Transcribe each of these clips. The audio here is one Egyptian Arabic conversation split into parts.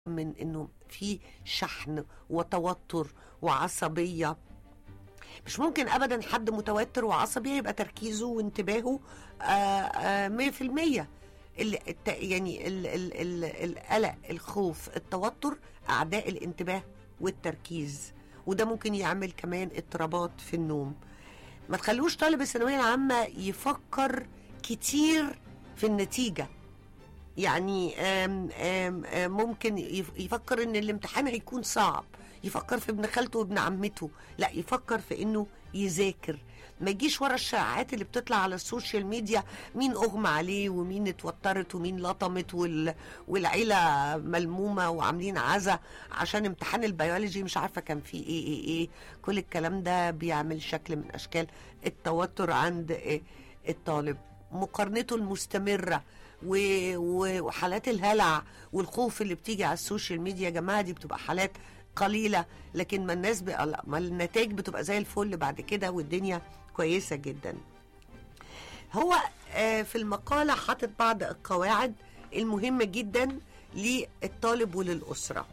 من انه في شحن وتوتر وعصبيه مش ممكن ابدا حد متوتر وعصبي يبقى تركيزه وانتباهه آه، آه، 100% ال- الت- يعني ال- ال- ال- القلق الخوف التوتر اعداء الانتباه والتركيز وده ممكن يعمل كمان اضطرابات في النوم ما تخلوش طالب الثانويه العامه يفكر كتير في النتيجه يعني آم آم آم ممكن يف- يفكر ان الامتحان هيكون صعب يفكر في ابن خالته وابن عمته لا يفكر في انه يذاكر ما يجيش ورا الشائعات اللي بتطلع على السوشيال ميديا مين اغمى عليه ومين اتوترت ومين لطمت وال... والعيله ملمومه وعاملين عزا عشان امتحان البيولوجي مش عارفه كان فيه ايه ايه ايه كل الكلام ده بيعمل شكل من اشكال التوتر عند إيه الطالب مقارنته المستمره و- و- وحالات الهلع والخوف اللي بتيجي على السوشيال ميديا يا جماعه دي بتبقى حالات قليله لكن ما الناس بقى لا، ما النتائج بتبقى زي الفل بعد كده والدنيا كويسه جدا هو آه، في المقاله حاطط بعض القواعد المهمه جدا للطالب وللاسره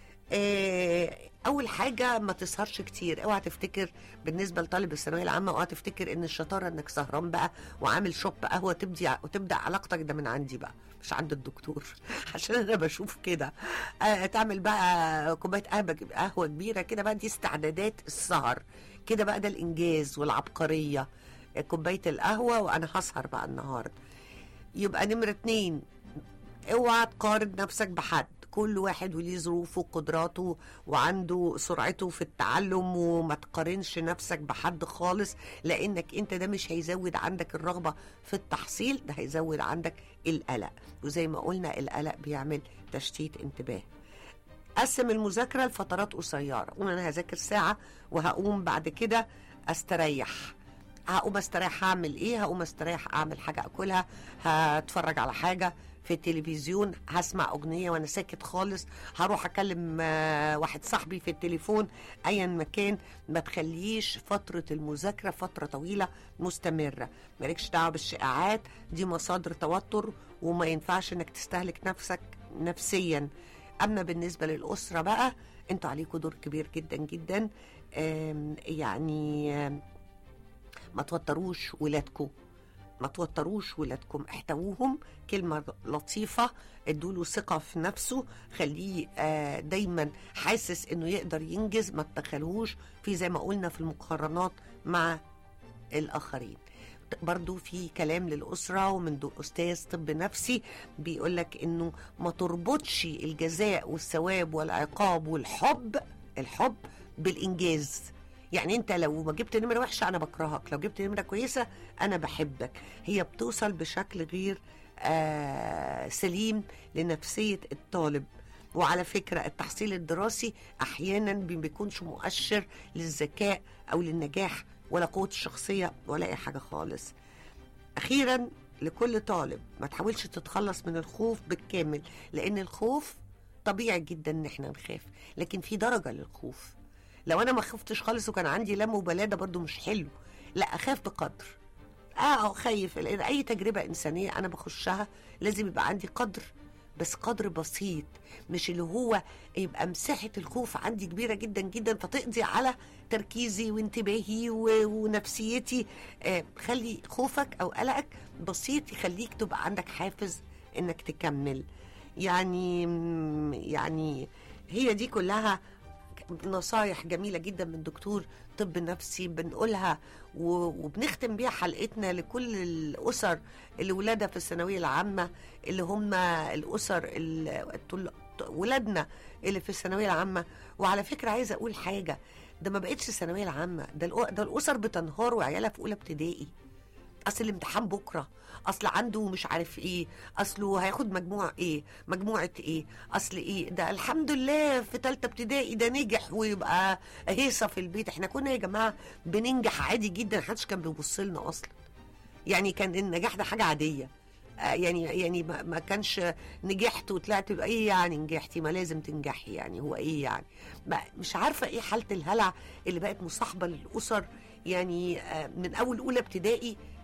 آه، اول حاجه ما تسهرش كتير اوعى تفتكر بالنسبه لطالب الثانويه العامه اوعى تفتكر ان الشطاره انك سهران بقى وعامل شوب قهوه تبدي وتبدا علاقتك ده من عندي بقى مش عند الدكتور عشان انا بشوف كده آه، تعمل بقى كوبايه قهوه قهوه كبيره كده بقى دي استعدادات السهر كده بقى ده الانجاز والعبقريه آه، كوبايه القهوه وانا هسهر بقى النهارده يبقى نمره اتنين اوعى تقارن نفسك بحد كل واحد وليه ظروفه وقدراته وعنده سرعته في التعلم وما تقارنش نفسك بحد خالص لانك انت ده مش هيزود عندك الرغبه في التحصيل ده هيزود عندك القلق وزي ما قلنا القلق بيعمل تشتيت انتباه قسم المذاكره لفترات قصيره قول انا هذاكر ساعه وهقوم بعد كده استريح هقوم استريح هعمل ايه هقوم استريح اعمل حاجه اكلها هتفرج على حاجه في التلفزيون هسمع اغنيه وانا ساكت خالص هروح اكلم آه، واحد صاحبي في التليفون ايا مكان ما تخليش فتره المذاكره فتره طويله مستمره مالكش دعوه بالشائعات دي مصادر توتر وما ينفعش انك تستهلك نفسك نفسيا اما بالنسبه للاسره بقى انتوا عليكم دور كبير جدا جدا آم، يعني آم، ما توتروش ولادكم ما توتروش ولادكم احتووهم كلمة لطيفة ادوله ثقة في نفسه خليه آه، دايما حاسس انه يقدر ينجز ما تدخلهوش في زي ما قلنا في المقارنات مع الآخرين برضو في كلام للأسرة ومن دو أستاذ طب نفسي بيقولك إنه ما تربطش الجزاء والثواب والعقاب والحب الحب بالإنجاز يعني انت لو ما جبت نمره وحشه انا بكرهك لو جبت نمره كويسه انا بحبك هي بتوصل بشكل غير آه سليم لنفسيه الطالب وعلى فكره التحصيل الدراسي احيانا ما بيكونش مؤشر للذكاء او للنجاح ولا قوه الشخصيه ولا اي حاجه خالص اخيرا لكل طالب ما تحاولش تتخلص من الخوف بالكامل لان الخوف طبيعي جدا ان احنا نخاف لكن في درجه للخوف لو انا ما خفتش خالص وكان عندي لا مبالاه ده برضو مش حلو لا اخاف بقدر اه خايف لان اي تجربه انسانيه انا بخشها لازم يبقى عندي قدر بس قدر بسيط مش اللي هو يبقى مساحه الخوف عندي كبيره جدا جدا فتقضي على تركيزي وانتباهي و- ونفسيتي آه خلي خوفك او قلقك بسيط يخليك تبقى عندك حافز انك تكمل يعني يعني هي دي كلها نصايح جميلة جدا من دكتور طب نفسي بنقولها و- وبنختم بيها حلقتنا لكل الأسر اللي ولادها في الثانوية العامة اللي هم الأسر ال- الطل- ولادنا اللي في الثانوية العامة وعلى فكرة عايزة أقول حاجة ده ما بقتش الثانوية العامة ده الأ- ده الأسر بتنهار وعيالها في أولى ابتدائي اصل الامتحان بكره اصل عنده مش عارف ايه اصله هياخد مجموع ايه مجموعه ايه اصل ايه ده الحمد لله في ثالثه ابتدائي ده نجح ويبقى هيصه في البيت احنا كنا يا جماعه بننجح عادي جدا محدش كان بيبص لنا اصلا يعني كان النجاح ده حاجه عاديه آه، يعني يعني ما ما كانش نجحت وطلعت يبقى ايه يعني نجحتي ما لازم تنجحي يعني هو ايه يعني ما مش عارفه ايه حاله الهلع اللي بقت مصاحبه للاسر يعني آه، من اول اولى ابتدائي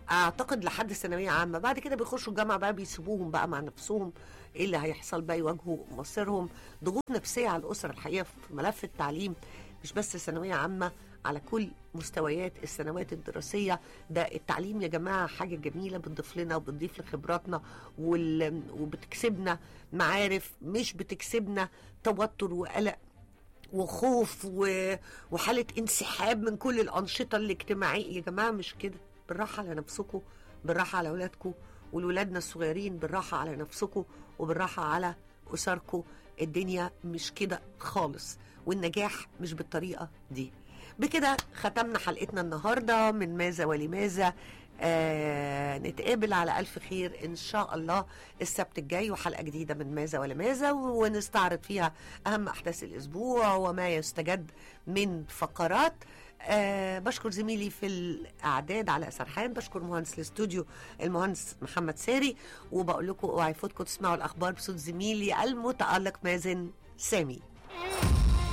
اعتقد لحد ثانويه عامه بعد كده بيخشوا الجامعه بقى بيسيبوهم بقى مع نفسهم ايه اللي هيحصل بقى يواجهوا مصيرهم ضغوط نفسيه على الاسره الحقيقه في ملف التعليم مش بس ثانويه عامه على كل مستويات السنوات الدراسيه ده التعليم يا جماعه حاجه جميله بتضيف لنا وبتضيف لخبراتنا وال... وبتكسبنا معارف مش بتكسبنا توتر وقلق وخوف و... وحالة انسحاب من كل الأنشطة الاجتماعية يا جماعة مش كده بالراحة على نفسكم بالراحة على أولادكم والولادنا الصغيرين بالراحة على نفسكم وبالراحة على أسركم الدنيا مش كده خالص والنجاح مش بالطريقة دي بكده ختمنا حلقتنا النهاردة من ماذا ولماذا آه نتقابل على ألف خير إن شاء الله السبت الجاي وحلقة جديدة من ماذا ولماذا ونستعرض فيها أهم أحداث الأسبوع وما يستجد من فقرات آه بشكر زميلي في الإعداد على سرحان بشكر مهندس الاستوديو المهندس محمد ساري وبقول لكم اوعى يفوتكم تسمعوا الأخبار بصوت زميلي المتألق مازن سامي